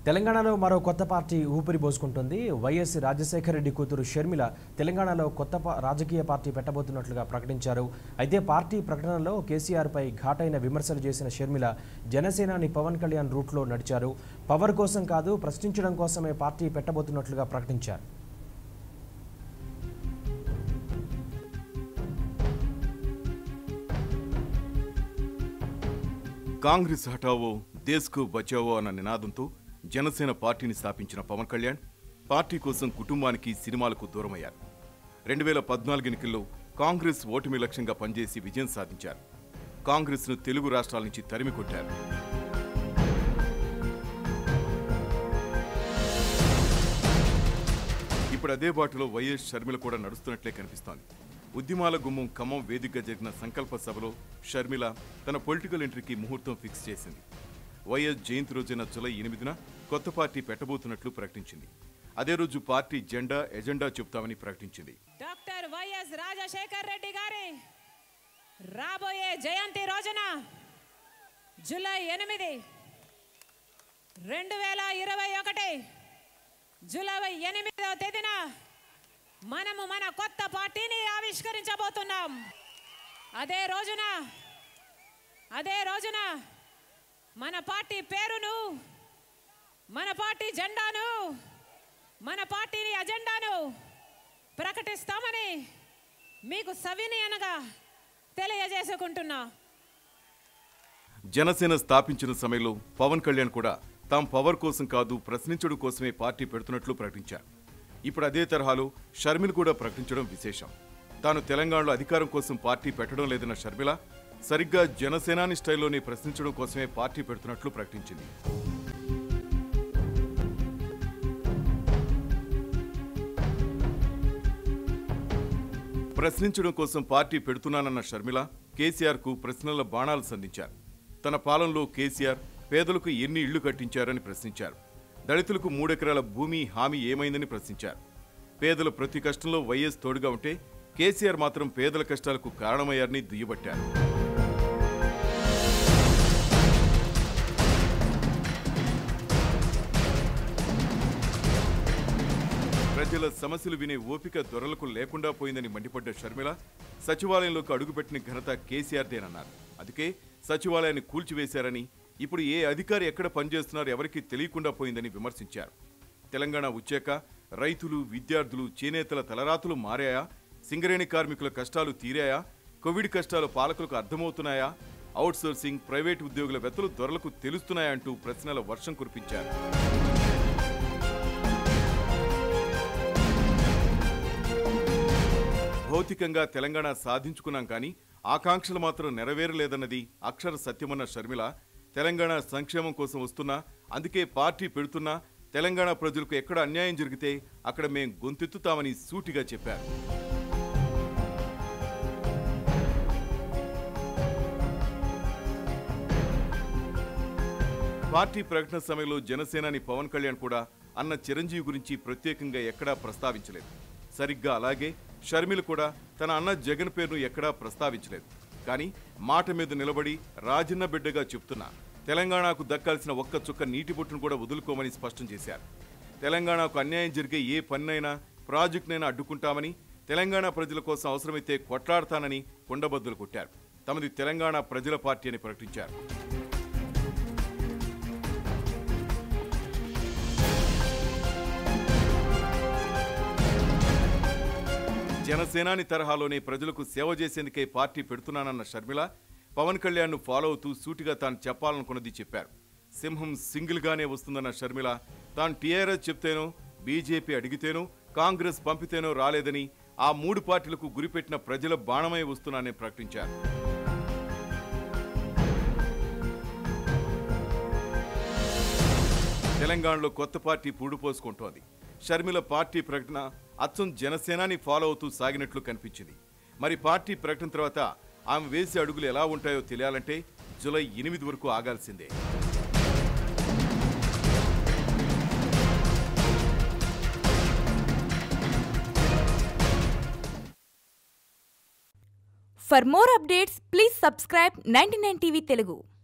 తెలంగాణలో మరో కొత్త పార్టీ ఊపిరి పోసుకుంటుంది వైఎస్ రాజశేఖర రెడ్డి కూతురు షర్మిల తెలంగాణలో కొత్త పా- రాజకీయ పార్టీ పెట్టబోతున్నట్లుగా ప్రకటించారు అయితే పార్టీ ప్రకటనలో కేసీఆర్పై ఘాటైన విమర్శలు చేసిన షర్మిల జనసేనాని పవన్ కళ్యాణ్ రూట్లో నడిచారు పవర్ కోసం కాదు ప్రశ్నించడం కోసమే పార్టీ పెట్టబోతున్నట్లుగా ప్రకటించారు కాంగ్రెస్ హఠావో దేశ్కు బచావో అన్న నినాదంతో జనసేన పార్టీని స్థాపించిన పవన్ కళ్యాణ్ పార్టీ కోసం కుటుంబానికి సినిమాలకు దూరమయ్యారు రెండు వేల పద్నాలుగు ఎన్నికల్లో కాంగ్రెస్ ఓటమి లక్ష్యంగా పనిచేసి విజయం సాధించారు కాంగ్రెస్ను తెలుగు రాష్ట్రాల నుంచి తరిమి కొట్టారు ఇప్పుడు అదే బాటలో వైఎస్ షర్మిల కూడా నడుస్తున్నట్లే కనిపిస్తోంది ఉద్యమాల గుమ్మం ఖమ్మం వేదికగా జరిగిన సంకల్ప సభలో షర్మిల తన పొలిటికల్ ఎంట్రీకి ముహూర్తం ఫిక్స్ చేసింది వైఎస్ జయంతి రోజైన జులై ఎనిమిదిన కొత్త పార్టీ పెట్టబోతున్నట్లు ప్రకటించింది అదే రోజు పార్టీ జెండా ఎజెండా చెబుతామని ప్రకటించింది డాక్టర్ వైఎస్ రాజశేఖర్ రెడ్డి గారి రాబోయే జయంతి రోజున జూలై ఎనిమిది రెండు వేల ఇరవై ఒకటి జూలై ఎనిమిదవ తేదీన మనము మన కొత్త పార్టీని ఆవిష్కరించబోతున్నాం అదే రోజున అదే రోజున మన పార్టీ పేరును మన పార్టీ జెండాను మన పార్టీని అజెండాను ప్రకటిస్తామని మీకు సవినయంగా తెలియజేసుకుంటున్నా జనసేన స్థాపించిన సమయంలో పవన్ కళ్యాణ్ కూడా తాం పవర్ కోసం కాదు ప్రశ్నించడం కోసమే పార్టీ పెడుతున్నట్లు ప్రకటించారు ఇప్పుడు అదే తరహాలో షర్మిల కూడా ప్రకటించడం విశేషం తాను తెలంగాణలో అధికారం కోసం పార్టీ పెట్టడం లేదన్న షర్మిల సరిగ్గా జనసేనాని స్టైల్లోనే ప్రశ్నించడం కోసమే పార్టీ పెడుతున్నట్లు ప్రకటించింది ప్రశ్నించడం కోసం పార్టీ పెడుతున్నానన్న షర్మిల కేసీఆర్ కు ప్రశ్నల బాణాలు సంధించారు తన పాలనలో కేసీఆర్ పేదలకు ఎన్ని ఇళ్లు కట్టించారని ప్రశ్నించారు దళితులకు మూడెకరాల భూమి హామీ ఏమైందని ప్రశ్నించారు పేదల ప్రతి కష్టంలో వైఎస్ తోడుగా ఉంటే కేసీఆర్ మాత్రం పేదల కష్టాలకు కారణమయ్యారని దుయ్యబట్టారు ప్రజల సమస్యలు వినే ఓపిక దొరలకు లేకుండా పోయిందని మండిపడ్డ షర్మిల సచివాలయంలోకి అడుగుపెట్టిన ఘనత కేసీఆర్దేనన్నారు అందుకే సచివాలయాన్ని కూల్చివేశారని ఇప్పుడు ఏ అధికారి ఎక్కడ పనిచేస్తున్నారో ఎవరికీ తెలియకుండా పోయిందని విమర్శించారు తెలంగాణ వచ్చాక రైతులు విద్యార్థులు చేనేతల తలరాతులు మారాయా సింగరేణి కార్మికుల కష్టాలు తీరాయా కోవిడ్ కష్టాలు పాలకులకు అర్థమవుతున్నాయా అవుట్సోర్సింగ్ ప్రైవేటు ఉద్యోగుల వెతలు దొరలకు తెలుస్తున్నాయా అంటూ ప్రశ్నల వర్షం కురిపించారు భౌతికంగా తెలంగాణ సాధించుకున్నాం కానీ ఆకాంక్షలు మాత్రం నెరవేరలేదన్నది అక్షర సత్యమన్న షర్మిల తెలంగాణ సంక్షేమం కోసం వస్తున్నా అందుకే పార్టీ పెడుతున్నా తెలంగాణ ప్రజలకు ఎక్కడ అన్యాయం జరిగితే అక్కడ మేం గొంతెత్తుతామని సూటిగా చెప్పారు పార్టీ ప్రకటన సమయంలో జనసేనాని పవన్ కళ్యాణ్ కూడా అన్న చిరంజీవి గురించి ప్రత్యేకంగా ఎక్కడా ప్రస్తావించలేదు సరిగ్గా అలాగే షర్మిల కూడా తన అన్న జగన్ పేరును ఎక్కడా ప్రస్తావించలేదు కానీ మాట మీద నిలబడి రాజన్న బిడ్డగా చెప్తున్నా తెలంగాణకు దక్కాల్సిన ఒక్క చుక్క నీటి బొట్టును కూడా వదులుకోమని స్పష్టం చేశారు తెలంగాణకు అన్యాయం జరిగే ఏ పన్నైనా ప్రాజెక్టునైనా అడ్డుకుంటామని తెలంగాణ ప్రజల కోసం అవసరమైతే కొట్లాడతానని కొండబద్దులు కొట్టారు తమది తెలంగాణ ప్రజల పార్టీ అని ప్రకటించారు జనసేనాని తరహాలోనే ప్రజలకు సేవ చేసేందుకే పార్టీ పెడుతున్నానన్న షర్మిల పవన్ కళ్యాణ్ను ఫాలో అవుతూ సూటిగా తాను చెప్పాలనుకున్నది చెప్పారు సింహం సింగిల్ గానే వస్తుందన్న షర్మిల తాను టీఆర్ఎస్ చెప్తేనో బీజేపీ అడిగితేనో కాంగ్రెస్ పంపితేనో రాలేదని ఆ మూడు పార్టీలకు గురిపెట్టిన ప్రజల బాణమై వస్తున్నానని ప్రకటించారు తెలంగాణలో కొత్త పార్టీ పూడుపోసుకుంటోంది షర్మిల పార్టీ ప్రకటన అచ్చం జనసేనాని ఫాలో అవుతూ సాగినట్లు కనిపించింది మరి పార్టీ ప్రకటన తర్వాత ఆమె వేసే అడుగులు ఎలా ఉంటాయో తెలియాలంటే జూలై ఎనిమిది వరకు ఆగాల్సిందే For more updates, please subscribe 99 TV Telugu.